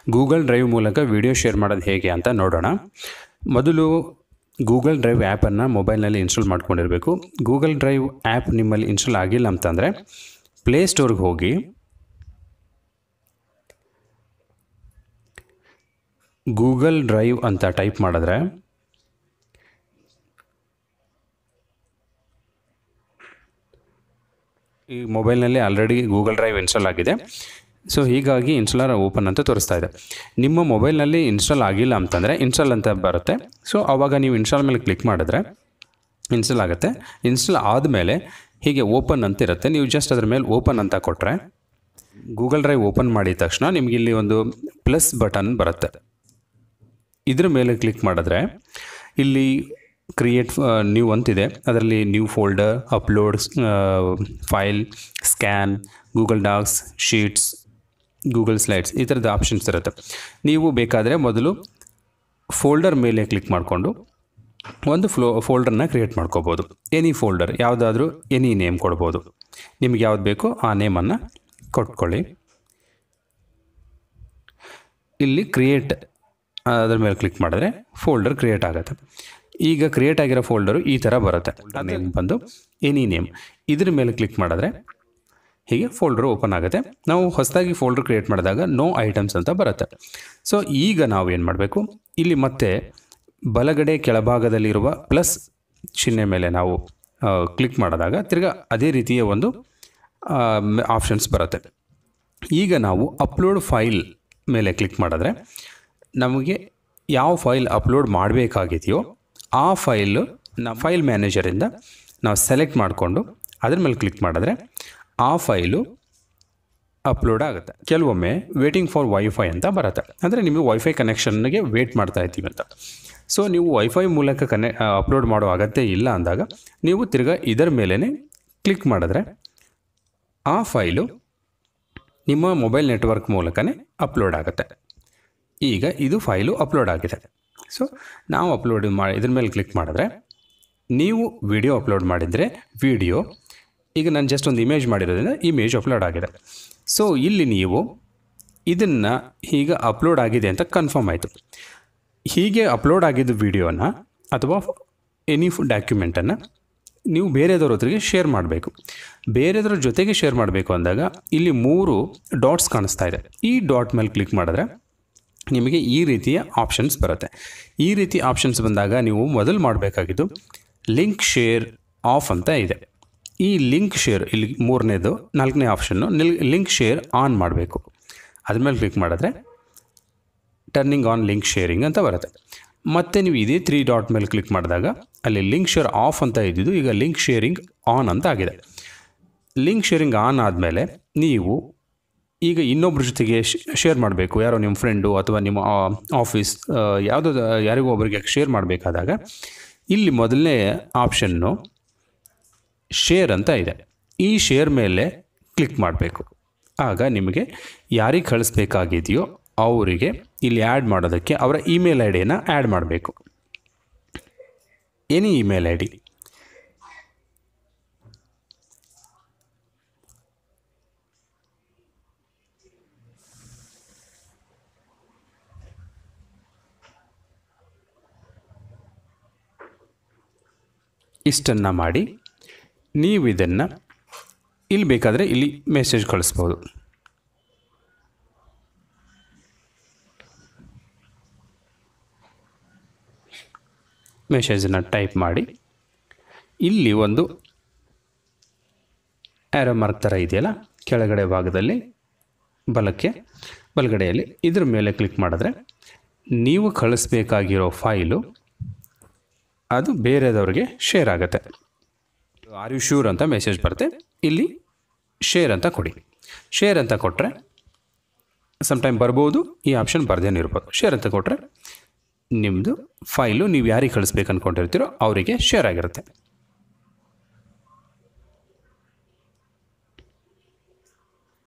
Google drive ಮೂಲಕ video share ಮಾಡೋದು ಹೇಗೆ ಅಂತ ನೋಡೋಣ ಮೊದಲು ಗೂಗಲ್ ಡ್ರೈವ್ ಆ್ಯಪನ್ನು ಮೊಬೈಲ್ನಲ್ಲಿ ಇನ್ಸ್ಟಾಲ್ ಮಾಡ್ಕೊಂಡಿರಬೇಕು ಗೂಗಲ್ ಡ್ರೈವ್ ಆ್ಯಪ್ ನಿಮ್ಮಲ್ಲಿ ಇನ್ಸ್ಟಾಲ್ ಆಗಿಲ್ಲ ಅಂತಂದರೆ ಪ್ಲೇಸ್ಟೋರ್ಗೆ ಹೋಗಿ ಗೂಗಲ್ ಡ್ರೈವ್ ಅಂತ ಟೈಪ್ ಮಾಡಿದ್ರೆ ಈ ಮೊಬೈಲ್ನಲ್ಲಿ ಆಲ್ರೆಡಿ ಗೂಗಲ್ ಡ್ರೈವ್ ಇನ್ಸ್ಟಾಲ್ ಆಗಿದೆ ಸೊ ಹೀಗಾಗಿ ಇನ್ಸ್ಟಾಲರ್ ಓಪನ್ ಅಂತ ತೋರಿಸ್ತಾ ಇದೆ ನಿಮ್ಮ ಮೊಬೈಲ್ನಲ್ಲಿ ಇನ್ಸ್ಟಾಲ್ ಆಗಿಲ್ಲ ಅಂತಂದರೆ ಇನ್ಸ್ಟಾಲ್ ಅಂತ ಬರುತ್ತೆ ಸೊ ಆವಾಗ ನೀವು ಇನ್ಸ್ಟಾಲ್ ಮೇಲೆ ಕ್ಲಿಕ್ ಮಾಡಿದ್ರೆ ಇನ್ಸ್ಟಾಲ್ ಆಗುತ್ತೆ ಇನ್ಸ್ಟಾಲ್ ಆದಮೇಲೆ ಹೀಗೆ ಓಪನ್ ಅಂತ ಇರುತ್ತೆ ನೀವು ಜಸ್ಟ್ ಅದ್ರ ಮೇಲೆ ಓಪನ್ ಅಂತ ಕೊಟ್ಟರೆ ಗೂಗಲ್ ಡ್ರೈವ್ ಓಪನ್ ಮಾಡಿದ ತಕ್ಷಣ ನಿಮಗೆ ಇಲ್ಲಿ ಒಂದು ಪ್ಲಸ್ ಬಟನ್ ಬರುತ್ತೆ ಇದ್ರ ಮೇಲೆ ಕ್ಲಿಕ್ ಮಾಡಿದ್ರೆ ಇಲ್ಲಿ ಕ್ರಿಯೇಟ್ ನ್ಯೂ ಅಂತಿದೆ ಅದರಲ್ಲಿ new folder upload file scan Google docs sheets Google slides ಈ ಥರದ ಆಪ್ಷನ್ಸ್ ಇರುತ್ತೆ ನೀವು ಬೇಕಾದರೆ ಮೊದಲು ಫೋಲ್ಡರ್ ಮೇಲೆ ಕ್ಲಿಕ್ ಮಾಡಿಕೊಂಡು ಒಂದು ಫ್ಲೋ ಫೋಲ್ಡರ್ನ ಕ್ರಿಯೇಟ್ ಮಾಡ್ಕೋಬೋದು ಎನಿ ಫೋಲ್ಡರ್ ಯಾವುದಾದ್ರೂ ಎನಿ ನೇಮ್ ಕೊಡ್ಬೋದು ನಿಮ್ಗೆ ಯಾವ್ದು ಬೇಕೋ ಆ ನೇಮನ್ನು ಕೊಟ್ಕೊಳ್ಳಿ ಇಲ್ಲಿ ಕ್ರಿಯೇಟ್ ಅದ್ರ ಮೇಲೆ ಕ್ಲಿಕ್ ಮಾಡಿದ್ರೆ ಫೋಲ್ಡರ್ ಕ್ರಿಯೇಟ್ ಆಗುತ್ತೆ ಈಗ ಕ್ರಿಯೇಟ್ ಆಗಿರೋ ಫೋಲ್ಡರು ಈ ಥರ ಬರುತ್ತೆ ನೇಮ್ ಬಂದು ಎನಿ ನೇಮ್ ಇದ್ರ ಮೇಲೆ ಕ್ಲಿಕ್ ಮಾಡಿದ್ರೆ ಹೀಗೆ ಫೋಲ್ಡರ್ ಓಪನ್ ಆಗುತ್ತೆ ನಾವು ಹೊಸದಾಗಿ ಫೋಲ್ಡರ್ ಕ್ರಿಯೇಟ್ ಮಾಡಿದಾಗ ನೋ ಐಟಮ್ಸ್ ಅಂತ ಬರುತ್ತೆ ಸೊ ಈಗ ನಾವು ಏನು ಮಾಡಬೇಕು ಇಲ್ಲಿ ಮತ್ತೆ ಬಲಗಡೆ ಕೆಳಭಾಗದಲ್ಲಿರುವ ಪ್ಲಸ್ ಚಿಹ್ನೆ ಮೇಲೆ ನಾವು ಕ್ಲಿಕ್ ಮಾಡಿದಾಗ ತಿರ್ಗಾ ಅದೇ ರೀತಿಯ ಒಂದು ಆಪ್ಷನ್ಸ್ ಬರುತ್ತೆ ಈಗ ನಾವು ಅಪ್ಲೋಡ್ ಫೈಲ್ ಮೇಲೆ ಕ್ಲಿಕ್ ಮಾಡಿದ್ರೆ ನಮಗೆ ಯಾವ ಫೈಲ್ ಅಪ್ಲೋಡ್ ಮಾಡಬೇಕಾಗಿದೆಯೋ ಆ ಫೈಲು ನಮ್ಮ ಫೈಲ್ ಮ್ಯಾನೇಜರಿಂದ ನಾವು ಸೆಲೆಕ್ಟ್ ಮಾಡಿಕೊಂಡು ಅದ್ರ ಮೇಲೆ ಕ್ಲಿಕ್ ಮಾಡಿದ್ರೆ ಆ ಫೈಲು ಅಪ್ಲೋಡ್ ಆಗುತ್ತೆ ಕೆಲವೊಮ್ಮೆ ವೇಟಿಂಗ್ ಫಾರ್ ವೈಫೈ ಅಂತ ಬರುತ್ತೆ ಅಂದರೆ ನಿಮಗೆ ವೈಫೈ ಕನೆಕ್ಷನ್ಗೆ ವೇಟ್ ಮಾಡ್ತಾ ಇದ್ದೀವಿ ಅಂತ ಸೊ ನೀವು ವೈಫೈ ಮೂಲಕ ಕನೆ ಅಪ್ಲೋಡ್ ಮಾಡೋ ಅಗತ್ಯ ಇಲ್ಲ ಅಂದಾಗ ನೀವು ತಿರ್ಗಾ ಇದರ ಮೇಲೇ ಕ್ಲಿಕ್ ಮಾಡಿದ್ರೆ ಆ ಫೈಲು ನಿಮ್ಮ ಮೊಬೈಲ್ ನೆಟ್ವರ್ಕ್ ಮೂಲಕನೇ ಅಪ್ಲೋಡ್ ಆಗುತ್ತೆ ಈಗ ಇದು ಫೈಲು ಅಪ್ಲೋಡ್ ಆಗಿದೆ ಸೊ ನಾವು ಅಪ್ಲೋಡ್ ಮಾಡಿ ಇದ್ರ ಮೇಲೆ ಕ್ಲಿಕ್ ಮಾಡಿದ್ರೆ ನೀವು ವಿಡಿಯೋ ಅಪ್ಲೋಡ್ ಮಾಡಿದರೆ ವಿಡಿಯೋ ಈಗ ನಾನು ಜಸ್ಟ್ ಒಂದು ಇಮೇಜ್ ಮಾಡಿರೋದ್ರಿಂದ ಇಮೇಜ್ ಅಪ್ಲೋಡ್ ಆಗಿದೆ ಸೊ ಇಲ್ಲಿ ನೀವು ಇದನ್ನು ಈಗ ಅಪ್ಲೋಡ್ ಆಗಿದೆ ಅಂತ ಕನ್ಫರ್ಮ್ ಆಯಿತು ಹೀಗೆ ಅಪ್ಲೋಡ್ ಆಗಿದ್ದ ವಿಡಿಯೋನ ಅಥವಾ ಎನಿ ಡಾಕ್ಯುಮೆಂಟನ್ನು ನೀವು ಬೇರೆದವ್ರ ಹತ್ರಿಗೆ ಶೇರ್ ಮಾಡಬೇಕು ಬೇರೆದ್ರ ಜೊತೆಗೆ ಶೇರ್ ಮಾಡಬೇಕು ಅಂದಾಗ ಇಲ್ಲಿ ಮೂರು ಡಾಟ್ಸ್ ಕಾಣಿಸ್ತಾ ಇದೆ ಈ ಡಾಟ್ ಮೇಲೆ ಕ್ಲಿಕ್ ಮಾಡಿದ್ರೆ ನಿಮಗೆ ಈ ರೀತಿಯ ಆಪ್ಷನ್ಸ್ ಬರುತ್ತೆ ಈ ರೀತಿ ಆಪ್ಷನ್ಸ್ ಬಂದಾಗ ನೀವು ಮೊದಲು ಮಾಡಬೇಕಾಗಿದ್ದು ಲಿಂಕ್ ಶೇರ್ ಆಫ್ ಅಂತ ಇದೆ ಈ ಲಿಂಕ್ ಶೇರ್ ಇಲ್ಲಿ ಮೂರನೇದು ನಾಲ್ಕನೇ ಆಪ್ಷನ್ನು ನಿಲ್ ಲಿಂಕ್ ಶೇರ್ ಆನ್ ಮಾಡಬೇಕು ಅದ್ರ ಮೇಲೆ ಕ್ಲಿಕ್ ಮಾಡಿದ್ರೆ ಟರ್ನಿಂಗ್ ಆನ್ ಲಿಂಕ್ ಶೇರಿಂಗ್ ಅಂತ ಬರುತ್ತೆ ಮತ್ತೆ ನೀವು ಇದೇ ತ್ರೀ ಡಾಟ್ ಮೇಲೆ ಕ್ಲಿಕ್ ಮಾಡಿದಾಗ ಅಲ್ಲಿ ಲಿಂಕ್ ಶೇರ್ ಆಫ್ ಅಂತ ಇದ್ದಿದ್ದು ಈಗ ಲಿಂಕ್ ಶೇರಿಂಗ್ ಆನ್ ಅಂತ ಆಗಿದೆ ಲಿಂಕ್ ಶೇರಿಂಗ್ ಆನ್ ಆದಮೇಲೆ ನೀವು ಈಗ ಇನ್ನೊಬ್ಬರ ಜೊತೆಗೆ ಶೇರ್ ಮಾಡಬೇಕು ಯಾರೋ ನಿಮ್ಮ ಫ್ರೆಂಡು ಅಥವಾ ನಿಮ್ಮ ಆಫೀಸ್ ಯಾವುದೋ ಯಾರಿಗೋ ಒಬ್ಬರಿಗೆ ಶೇರ್ ಮಾಡಬೇಕಾದಾಗ ಇಲ್ಲಿ ಮೊದಲನೇ ಆಪ್ಷನ್ನು ಶೇರ್ ಅಂತ ಇದೆ ಈ ಶೇರ್ ಮೇಲೆ ಕ್ಲಿಕ್ ಮಾಡಬೇಕು ಆಗ ನಿಮಗೆ ಯಾರಿಗೆ ಕಳಿಸ್ಬೇಕಾಗಿದೆಯೋ ಅವರಿಗೆ ಇಲ್ಲಿ ಆ್ಯಡ್ ಮಾಡೋದಕ್ಕೆ ಅವರ ಇಮೇಲ್ ಐ ಡಿಯನ್ನು ಆ್ಯಡ್ ಮಾಡಬೇಕು ಎನಿ ಇಮೇಲ್ ಐ ಡಿ ಇಷ್ಟನ್ನು ಮಾಡಿ ನೀವು ಇದನ್ನು ಇಲ್ಲಿ ಬೇಕಾದರೆ ಇಲ್ಲಿ ಮೆಸೇಜ್ ಕಳಿಸ್ಬೋದು ಮೆಸೇಜನ್ನು ಟೈಪ್ ಮಾಡಿ ಇಲ್ಲಿ ಒಂದು ಆ್ಯರೋ ಮಾರ್ಕ್ ಥರ ಇದೆಯಲ್ಲ ಕೆಳಗಡೆ ಭಾಗದಲ್ಲಿ ಬಲಕ್ಕೆ ಬಲಗಡೆಯಲ್ಲಿ ಇದ್ರ ಮೇಲೆ ಕ್ಲಿಕ್ ಮಾಡಿದ್ರೆ ನೀವು ಕಳಿಸ್ಬೇಕಾಗಿರೋ ಫೈಲು ಅದು ಬೇರೆದವ್ರಿಗೆ ಶೇರ್ ಆಗುತ್ತೆ ಆರ್ ಯು ಶ್ಯೂರ್ ಅಂತ ಮೆಸೇಜ್ ಬರುತ್ತೆ ಇಲ್ಲಿ ಶೇರ್ ಅಂತ ಕೊಡಿ ಶೇರ್ ಅಂತ ಕೊಟ್ಟರೆ ಸಮ್ಟೈಮ್ ಬರ್ಬೋದು ಈ ಆಪ್ಷನ್ ಬರ್ದೇನೆ ಇರ್ಬೋದು ಶೇರ್ ಅಂತ ಕೊಟ್ಟರೆ ನಿಮ್ಮದು ಫೈಲು ನೀವು ಯಾರಿಗೆ ಕಳಿಸ್ಬೇಕು ಅಂದ್ಕೊಂಡಿರ್ತೀರೋ ಅವರಿಗೆ ಶೇರ್ ಆಗಿರುತ್ತೆ